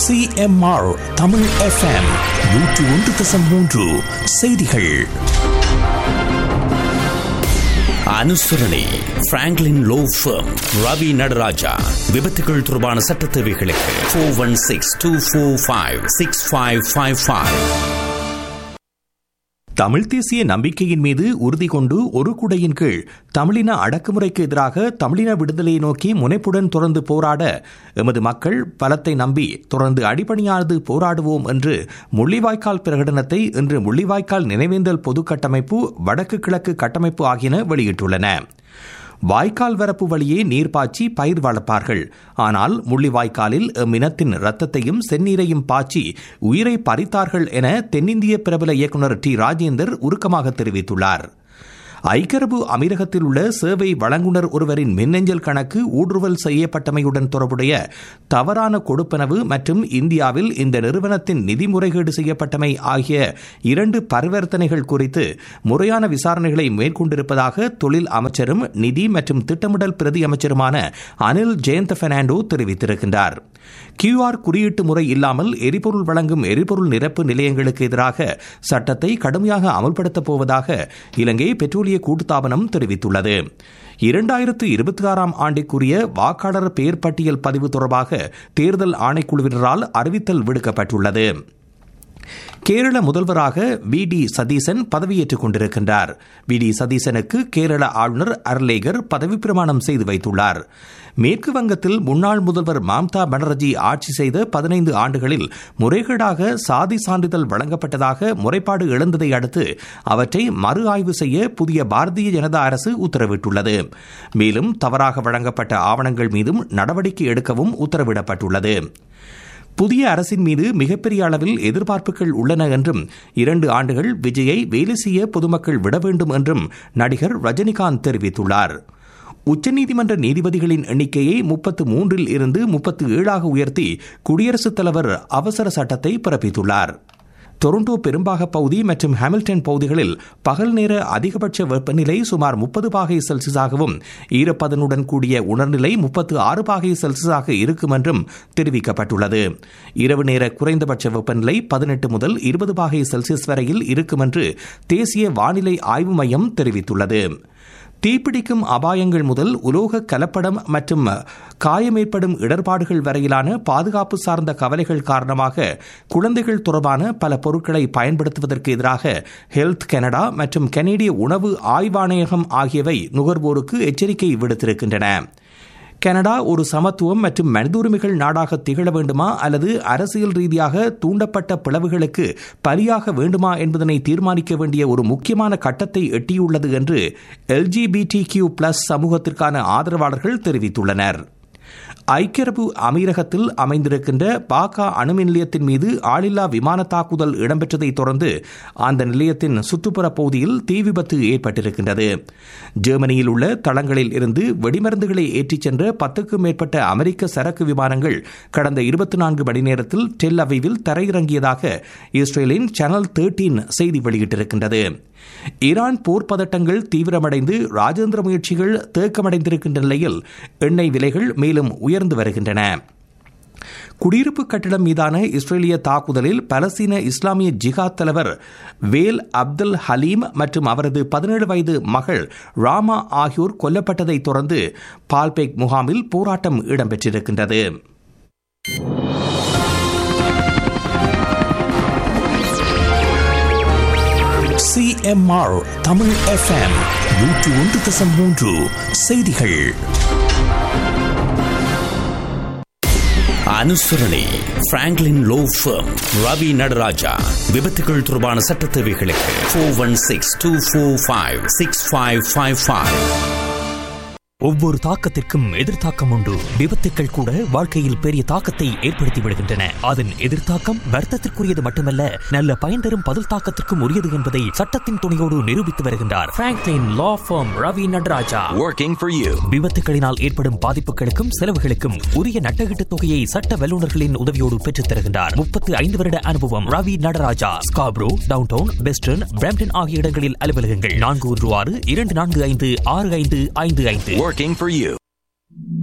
CMR Tamil FM நூற்று ஒன்று தசம் மூன்று செய்திகள் அனுசரணை Franklin law firm Ravi Nataraja விபத்துகள் தொடர்பான சட்ட தேவைகளுக்கு four one six two four five six five five five Tamil தேசிய நம்பிக்கையின் மீது உறுதி கொண்டு ஒரு குடையின் கீழ் தமிழின அடக்குமுறைக்கு எதிராக தமிழின விடுதலையை நோக்கி முனைப்புடன் தொடர்ந்து போராட எமது மக்கள் பலத்தை நம்பி தொடர்ந்து அடிபணியாது போராடுவோம் என்று முள்ளிவாய்க்கால் பிரகடனத்தை இன்று முள்ளிவாய்க்கால் நினைவேந்தல் பொது கட்டமைப்பு வடக்கு கிழக்கு கட்டமைப்பு ஆகியன வெளியிட்டுள்ளன வாய்க்கால் வரப்பு வழியே நீர் பாய்ச்சி பயிர் வளர்ப்பார்கள் ஆனால் முள்ளிவாய்க்காலில் இம்மினத்தின் ரத்தத்தையும் செந்நீரையும் பாய்ச்சி உயிரை பறித்தார்கள் என தென்னிந்திய பிரபல இயக்குநர் டி ராஜேந்தர் உருக்கமாக தெரிவித்துள்ளார் ஐக்கியரபு அமீரகத்தில் உள்ள சேவை வழங்குனர் ஒருவரின் மின்னஞ்சல் கணக்கு ஊடுருவல் செய்யப்பட்டமையுடன் தொடர்புடைய தவறான கொடுப்பனவு மற்றும் இந்தியாவில் இந்த நிறுவனத்தின் நிதி முறைகேடு செய்யப்பட்டமை ஆகிய இரண்டு பரிவர்த்தனைகள் குறித்து முறையான விசாரணைகளை மேற்கொண்டிருப்பதாக தொழில் அமைச்சரும் நிதி மற்றும் திட்டமிடல் பிரதி அமைச்சருமான அனில் ஜெயந்த் பெர்னாண்டோ தெரிவித்திருக்கின்றார் கியூஆர் குறியீட்டு முறை இல்லாமல் எரிபொருள் வழங்கும் எரிபொருள் நிரப்பு நிலையங்களுக்கு எதிராக சட்டத்தை கடுமையாக அமல்படுத்தப் போவதாக இலங்கை பெட்ரோலிய கூட்டுத்தாபனம் தெரிவித்துள்ளது இரண்டாயிரத்து இருபத்தி ஆறாம் ஆண்டிற்குரிய வாக்காளர் பெயர் பட்டியல் பதிவு தொடர்பாக தேர்தல் ஆணைக்குழுவினரால் அறிவித்தல் விடுக்கப்பட்டுள்ளது கேரள முதல்வராக வி டி சதீசன் பதவியேற்றுக் கொண்டிருக்கின்றார் வி டி சதீசனுக்கு கேரள ஆளுநர் அர்லேகர் பதவி பிரமாணம் செய்து வைத்துள்ளார் மேற்கு வங்கத்தில் முன்னாள் முதல்வர் மம்தா பானர்ஜி ஆட்சி செய்த பதினைந்து ஆண்டுகளில் முறைகேடாக சாதி சான்றிதழ் வழங்கப்பட்டதாக முறைப்பாடு எழுந்ததை அடுத்து அவற்றை மறு ஆய்வு செய்ய புதிய பாரதிய ஜனதா அரசு உத்தரவிட்டுள்ளது மேலும் தவறாக வழங்கப்பட்ட ஆவணங்கள் மீதும் நடவடிக்கை எடுக்கவும் உத்தரவிடப்பட்டுள்ளது புதிய அரசின் மீது மிகப்பெரிய அளவில் எதிர்பார்ப்புகள் உள்ளன என்றும் இரண்டு ஆண்டுகள் விஜயை வேலை செய்ய பொதுமக்கள் விட வேண்டும் என்றும் நடிகர் ரஜினிகாந்த் தெரிவித்துள்ளார் உச்சநீதிமன்ற நீதிபதிகளின் எண்ணிக்கையை முப்பத்து மூன்றில் இருந்து முப்பத்து ஏழாக உயர்த்தி குடியரசுத் தலைவர் அவசர சட்டத்தை பிறப்பித்துள்ளார் டொரண்டோ பெரும்பாக பகுதி மற்றும் ஹாமில்டன் பகுதிகளில் பகல் நேர அதிகபட்ச வெப்பநிலை சுமார் முப்பது பாகை செல்சியஸாகவும் ஈரப்பதனுடன் கூடிய உணர்நிலை முப்பத்து ஆறு பாகை செல்சியஸாக இருக்கும் என்றும் தெரிவிக்கப்பட்டுள்ளது இரவு நேர குறைந்தபட்ச வெப்பநிலை பதினெட்டு முதல் இருபது பாகை செல்சியஸ் வரையில் இருக்கும் என்று தேசிய வானிலை ஆய்வு மையம் தெரிவித்துள்ளது தீப்பிடிக்கும் அபாயங்கள் முதல் உலோக கலப்படம் மற்றும் காயமேற்படும் இடர்பாடுகள் வரையிலான பாதுகாப்பு சார்ந்த கவலைகள் காரணமாக குழந்தைகள் தொடர்பான பல பொருட்களை பயன்படுத்துவதற்கு எதிராக ஹெல்த் கனடா மற்றும் கனேடிய உணவு ஆய்வாணையகம் ஆகியவை நுகர்வோருக்கு எச்சரிக்கை விடுத்திருக்கின்றன கனடா ஒரு சமத்துவம் மற்றும் மனித உரிமைகள் நாடாக திகழ வேண்டுமா அல்லது அரசியல் ரீதியாக தூண்டப்பட்ட பிளவுகளுக்கு பலியாக வேண்டுமா என்பதனை தீர்மானிக்க வேண்டிய ஒரு முக்கியமான கட்டத்தை எட்டியுள்ளது என்று எல்ஜிபிடி கியூ பிளஸ் சமூகத்திற்கான ஆதரவாளர்கள் தெரிவித்துள்ளனர் ஐக்கிய அரபு அமீரகத்தில் அமைந்திருக்கின்ற பாக்கா அணுமின் நிலையத்தின் மீது ஆளில்லா விமான தாக்குதல் இடம்பெற்றதை தொடர்ந்து அந்த நிலையத்தின் சுற்றுப்புற பகுதியில் தீ விபத்து ஏற்பட்டிருக்கின்றது ஜெர்மனியில் உள்ள தளங்களில் இருந்து வெடிமருந்துகளை ஏற்றிச் சென்ற பத்துக்கும் மேற்பட்ட அமெரிக்க சரக்கு விமானங்கள் கடந்த இருபத்தி நான்கு மணி நேரத்தில் டெல் அவைவில் தரையிறங்கியதாக இஸ்ரேலின் சேனல் தேர்ட்டீன் செய்தி வெளியிட்டிருக்கின்றது ஈரான் போர் பதட்டங்கள் தீவிரமடைந்து ராஜேந்திர முயற்சிகள் தேக்கமடைந்திருக்கின்ற நிலையில் எண்ணெய் விலைகள் மேலும் உயர்ந்து வருகின்றன குடியிருப்பு கட்டிடம் மீதான இஸ்ரேலிய தாக்குதலில் பலஸ்தீன இஸ்லாமிய ஜிகாத் தலைவர் வேல் அப்துல் ஹலீம் மற்றும் அவரது பதினேழு வயது மகள் ராமா ஆகியோர் கொல்லப்பட்டதை தொடர்ந்து பால்பேக் முகாமில் போராட்டம் இடம்பெற்றிருக்கின்றது சிஎம்ஆர் தமிழ் எஃப்எம் நூற்று ஒன்று தசம் மூன்று செய்திகள் அனுசரணை Franklin law firm Ravi Nataraja விபத்துகள் தொடர்பான சட்ட தேவைகளுக்கு four one six two four five six five five five ஒவ்வொரு தாக்கத்திற்கும் எதிர்த்தாக்கம் உண்டு விபத்துக்கள் கூட வாழ்க்கையில் பெரிய தாக்கத்தை ஏற்படுத்தி விடுகின்றன அதன் எதிர்த்தாக்கம் வர்த்தத்திற்குரியது மட்டுமல்ல நல்ல பயன் தரும் பதில் தாக்கத்திற்கும் உரியது என்பதை சட்டத்தின் துணையோடு நிரூபித்து வருகின்றார் Franklin law firm Ravi Nataraja Working for you. விபத்துகளினால் ஏற்படும் பாதிப்புகளுக்கும் செலவுகளுக்கும் உரிய நட்டகீட்டு தொகையை சட்ட வல்லுநர்களின் உதவியோடு பெற்றுத் தருகின்றார் முப்பத்து ஐந்து வருட அனுபவம் Ravi Nataraja Scarborough downtown western Brampton ஆகிய இடங்களில் அலுவலகங்கள் நான்கு ஒன்று ஆறு இரண்டு நான்கு ஐந்து ஆறு ஐந்து ஐந்து ஐந்து Working for you.